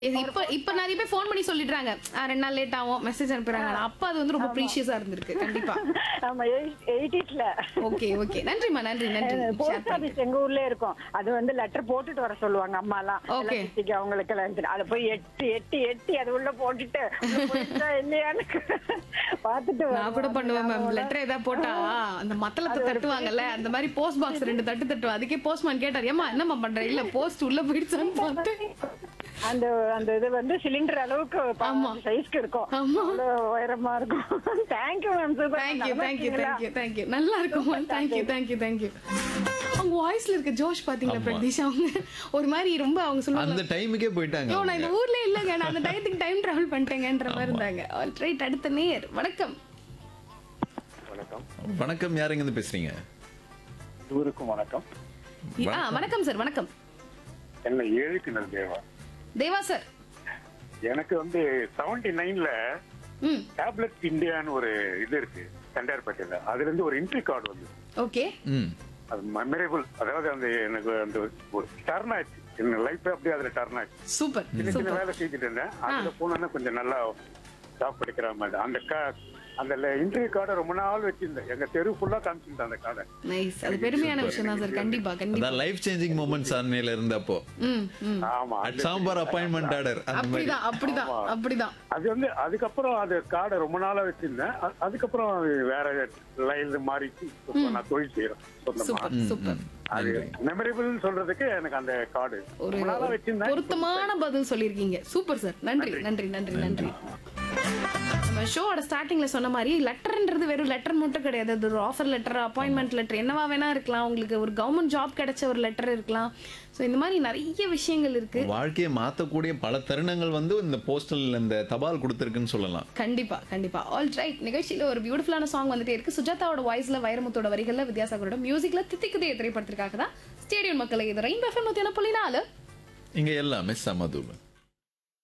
இது இப்ப இப்ப நிறைய பேர் ஃபோன் பண்ணி சொல்லிடுறாங்க "ஆ, ரெண்டு நாள் லேட் ஆகும் மெசேஜ் அனுப்புறாங்க அப்ப அது வந்து ரொம்ப ப்ரீஷியஸா இருந்திருக்கு கண்டிப்பா ஆமா எயிட்டிஸ்ல ஓகே ஓகே நன்றிமா நன்றி நன்றி share போஸ்ட் பண்ணிட்டு. ஆபீஸ் எங்க ஊர்ல இருக்கும் அது வந்து லெட்டர் போட்டுட்டு வர சொல்லுவாங்க அம்மா எல்லாம் Okay. அவங்களுக்கு எல்லாம் அதை போய் எட்டி எட்டி எட்டி அது உள்ள போட்டுட்டு உள்ள போயிடுச்சா இல்லையான்னு பாத்துட்டு நான் கூட பண்ணுவேன் மேம் லெட்டர் ஏதாவது போட்டா அந்த மத்தளத்தை தட்டுவாங்கல்ல அந்த மாதிரி போஸ்ட் பாக்ஸ் ரெண்டு தட்டு தட்டுவோம் அதுக்கே போஸ்ட்மேன் கேட்டார் ஏமா என்னம்மா பண்ற இல்ல போஸ்ட் உள்ள போயிடுச்சான்னு பார்த்தேன் அந்த அந்த இது வந்து சிலிண்டர் அளவுக்கு ஆமா. சைஸ்க்கு இருக்கும் ஆமா. அவ்வளவு உயரமா இருக்கும் thank you ma'am super thank you thank you thank you thank you நல்லா இருக்கும் மேம் தேங்க்யூ தேங்க்யூ தேங்க்யூ அவங்க வாய்ஸ்ல இருக்க ஜோஷ் பாத்தீங்களா பிரதீஷ் அவங்க ஒரு மாதிரி ரொம்ப அவங்க சொல்லுவாங்க அந்த டைமுக்கே போயிட்டாங்க ஐயோ நான் இந்த ஊர்ல இல்லங்க நான் அந்த டயத்துக்கு டைம் டிராவல் பண்ணிட்டேங்கன்ற மாதிரி இருந்தாங்க ரைட் அடுத்த நேர் வணக்கம் வணக்கம் வணக்கம் யாருங்க இருந்து பேசுறீங்க இவருக்கும் வணக்கம் ஆ வணக்கம் சார் வணக்கம் என்ன ஏழுக்கிணர் தேவா தேவா சார் எனக்கு வந்து செவன்டி நைன்ல ம் டேப்லெட் இந்தியான்னு ஒரு இது இருக்கு தண்டையார்பேட்டையில அதுல இருந்து ஒரு என்ட்ரி கார்டு வந்து ஓகே ம் அது மெமரேபிள் அதாவது அந்த எனக்கு அந்த ஒரு டர்ன் ஆச்சு என் லைஃப் அப்படியே அதுல டர்ன் ஆச்சு சூப்பர் சின்ன சின்ன சூப்பர் வேலை செஞ்சுட்டு இருந்தேன் அதுல போனோன்னா கொஞ்சம் நல்லா ஜாப் கிடைக்கிற மாதிரி அந்த கா அந்த இன்டர்வியூ கார்டை ரொம்ப நாள் வச்சிருந்தேன் எங்க தெரு ஃபுல்லா காமிச்சிருந்தேன் அந்த கார்டை நைஸ் அது பெருமையான விஷயம் தான் சார் கண்டிப்பா கண்டிப்பா அதான் லைஃப் சேஞ்சிங் மூமெண்ட்ஸ் அன்னையில இருந்தப்போ ம் ம் ஆமா அட் சாம்பார் அப்பாயின்மெண்ட் ஆர்டர் அந்த மாதிரி அப்படிதான் அப்படிதான் அப்படிதான் அது வந்து அதுக்கப்புறம் அது கார்டை ரொம்ப நாளா வச்சிருந்தேன் அ- அதுக்கப்புறம் அது வேற லைன்ல மாறிச்சு இப்போ நான் தொழில் செய்யறேன் சொந்தமா சூப்பர் சூப்பர் அது மெமரபிள்னு சொல்றதுக்கு எனக்கு அந்த கார்டு ஒரு ரொம்ப நாளா வச்சிருந்தேன் பொருத்தமான பதில் சொல்லியிருக்கீங்க சூப்பர் சார் நன்றி நன்றி நன்றி நன்றி நம்ம ஷோவோட ஸ்டார்டிங்ல சொன்ன மாதிரி லெட்டர்ன்றது வெறும் லெட்டர் மட்டும் கிடையாது அது ஒரு ஆஃபர் லெட்டர் அப்பாயின்மெண்ட் லெட்டர் என்னவா வேணா இருக்கலாம் உங்களுக்கு ஒரு கவர்மெண்ட் ஜாப் கிடைச்ச ஒரு லெட்டர் இருக்கலாம் ஸோ இந்த மாதிரி நிறைய விஷயங்கள் இருக்கு வாழ்க்கையை மாத்தக்கூடிய பல தருணங்கள் வந்து இந்த போஸ்டல் இந்த தபால் கொடுத்துருக்குன்னு சொல்லலாம் கண்டிப்பா கண்டிப்பா ஆல் ரைட் நிகழ்ச்சியில ஒரு பியூட்டிஃபுல்லான சாங் வந்துட்டே இருக்கு சுஜாதாவோட வாய்ஸ்ல வைரமுத்தோட வரிகள்ல வித்யாசாகரோட மியூசிக்ல தித்திக்குதே திரைப்படத்திற்காக தான் ஸ்டேடியம் மக்களை இது ரெயின் எஃப்எம் நூத்தி ஒன்று புள்ளி நாலு இங்க எல்லாமே சமதூபன்